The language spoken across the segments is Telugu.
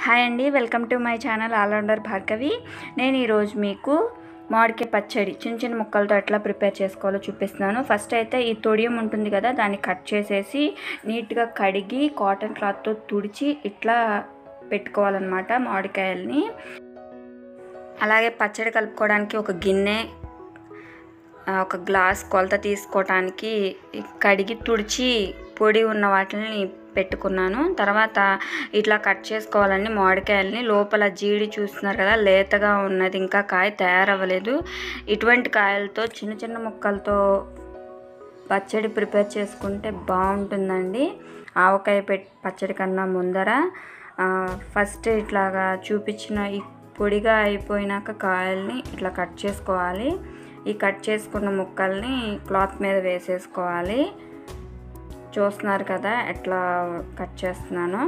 హాయ్ అండి welcome to my channel allrounder Bhargavi నేను ఈరోజు మీకు మామిడికాయ పచ్చడి చిన్న చిన్న ముక్కలతో ఎట్లా ప్రిపేర్ చేసుకోవాలో చూపిస్తున్నాను ఫస్ట్ అయితే ఈ తొడియం ఉంటుంది కదా దాన్ని కట్ చేసేసి నీట్గా కడిగి కాటన్ క్లాత్తో తుడిచి ఇట్లా పెట్టుకోవాలన్నమాట మామిడికాయల్ని అలాగే పచ్చడి కలుపుకోవడానికి ఒక గిన్నె ఆ, ఒక గ్లాస్ కొలత తీసుకోవటానికి కడిగి తుడిచి పొడి ఉన్న వాటిని పెట్టుకున్నాను తర్వాత ఇట్లా కట్ చేసుకోవాలండి మామిడికాయలని లోపల జీడి చూస్తున్నారు కదా లేతగా ఉన్నది ఇంకా కాయ తయారవ్వలేదు ఇటువంటి కాయలతో చిన్న చిన్న ముక్కలతో పచ్చడి ప్రిపేర్ చేసుకుంటే బాగుంటుందండి ఆవకాయ పెట్ పచ్చడి కన్నా ముందర ఆ, ఫస్ట్ ఇట్లాగా చూపించిన ఈ పొడిగా అయిపోయినాక కాయల్ని ఇట్లా కట్ చేసుకోవాలి ఈ కట్ చేసుకున్న ముక్కల్ని క్లాత్ మీద వేసేసుకోవాలి చూస్తున్నారు కదా ఎట్లా కట్ చేస్తున్నాను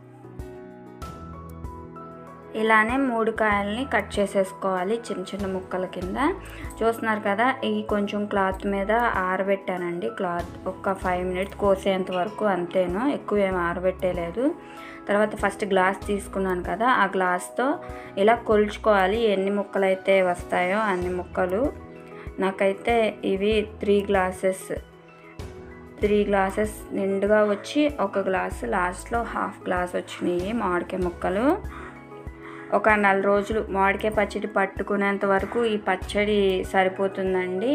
ఇలానే మూడు కాయల్ని కట్ చేసేసుకోవాలి చిన్న చిన్న ముక్కల కింద చూస్తున్నారు కదా ఈ కొంచెం క్లాత్ మీద ఆరబెట్టానండి క్లాత్ ఒక ఫైవ్ మినిట్స్ కోసేంత వరకు అంతేను ఎక్కువ ఏం ఆరబెట్టేలేదు తర్వాత ఫస్ట్ గ్లాస్ తీసుకున్నాను కదా ఆ గ్లాస్తో ఇలా కొలుచుకోవాలి ఎన్ని ముక్కలు అయితే వస్తాయో అన్ని ముక్కలు నాకైతే ఇవి త్రీ గ్లాసెస్ త్రీ గ్లాసెస్ నిండుగా వచ్చి ఒక గ్లాస్ లాస్ట్లో హాఫ్ గ్లాస్ వచ్చినాయి మామిడికాయ ముక్కలు ఒక నెల రోజులు మామిడికాయ పచ్చడి పట్టుకునేంత వరకు ఈ పచ్చడి సరిపోతుందండి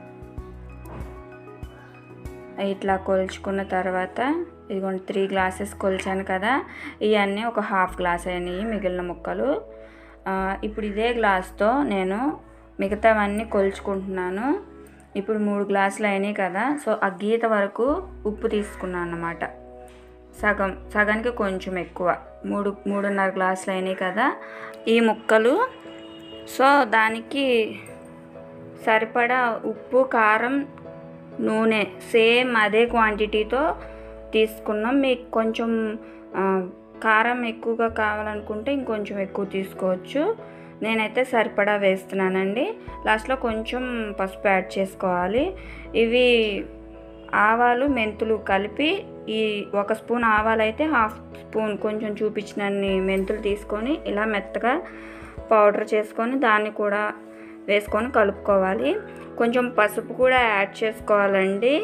ఇట్లా కొలుచుకున్న తర్వాత ఇదిగోండి త్రీ గ్లాసెస్ కొలిచాను కదా ఇవన్నీ ఒక హాఫ్ గ్లాస్ అయినాయి మిగిలిన ముక్కలు ఆ, ఇప్పుడు ఇదే గ్లాస్తో నేను మిగతావన్నీ కొలుచుకుంటున్నాను ఇప్పుడు మూడు గ్లాసులు అయినాయి కదా సో ఆ గీత వరకు ఉప్పు తీసుకున్నాను అన్నమాట సగం సగానికి కొంచెం ఎక్కువ మూడు మూడున్నర గ్లాసులు అయినాయి కదా ఈ ముక్కలు సో దానికి సరిపడా ఉప్పు కారం నూనె సేమ్ అదే క్వాంటిటీతో తీసుకున్నాం మీకు కొంచెం ఆ, కారం ఎక్కువగా కావాలనుకుంటే ఇంకొంచెం ఎక్కువ తీసుకోవచ్చు నేనైతే సరిపడా వేస్తున్నానండి లాస్ట్లో కొంచెం పసుపు యాడ్ చేసుకోవాలి ఇవి ఆవాలు మెంతులు కలిపి ఈ ఒక స్పూన్ ఆవాలు అయితే హాఫ్ స్పూన్ కొంచెం చూపించినన్ని మెంతులు తీసుకొని ఇలా మెత్తగా పౌడర్ చేసుకొని దాన్ని కూడా వేసుకొని కలుపుకోవాలి కొంచెం పసుపు కూడా యాడ్ చేసుకోవాలండి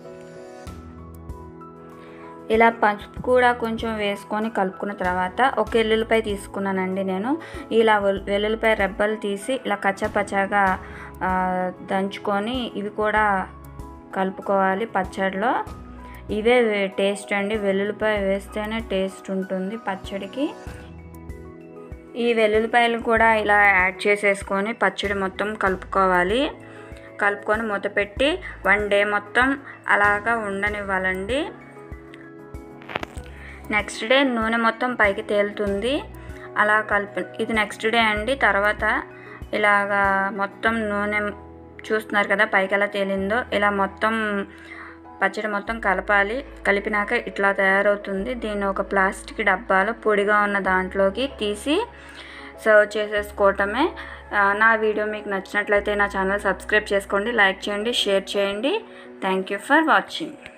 ఇలా పసుపు కూడా కొంచెం వేసుకొని కలుపుకున్న తర్వాత ఒక ఎల్లుల్లిపాయ తీసుకున్నానండి నేను ఇలా వెల్- వెల్లుల్లిపాయ రెబ్బలు తీసి ఇలా కచ్చపచ్చగా ఆ, దంచుకొని ఇవి కూడా కలుపుకోవాలి పచ్చడిలో ఇవే వే- టేస్ట్ అండి వెల్లుల్లిపాయ వేస్తేనే టేస్ట్ ఉంటుంది పచ్చడికి ఈ వెల్లుల్లిపాయలు కూడా ఇలా యాడ్ చేసేసుకొని పచ్చడి మొత్తం కలుపుకోవాలి కలుపుకొని మూత పెట్టి వన్ డే మొత్తం అలాగా ఉండనివ్వాలండి నెక్స్ట్ డే నూనె మొత్తం పైకి తేలుతుంది అలా కలిపి ఇది నెక్స్ట్ డే అండి తర్వాత ఇలాగా మొత్తం నూనె చూస్తున్నారు కదా పైకి ఎలా తేలిందో ఇలా మొత్తం పచ్చడి మొత్తం కలపాలి కలిపినాక ఇట్లా తయారవుతుంది దీన్ని ఒక ప్లాస్టిక్ డబ్బాలో పొడిగా ఉన్న దాంట్లోకి తీసి సర్వ్ చేసేసుకోవటమే ఆ, నా వీడియో మీకు నచ్చినట్లయితే నా ఛానల్ సబ్స్క్రైబ్ చేసుకోండి లైక్ చేయండి షేర్ చేయండి థ్యాంక్ యూ ఫర్ వాచింగ్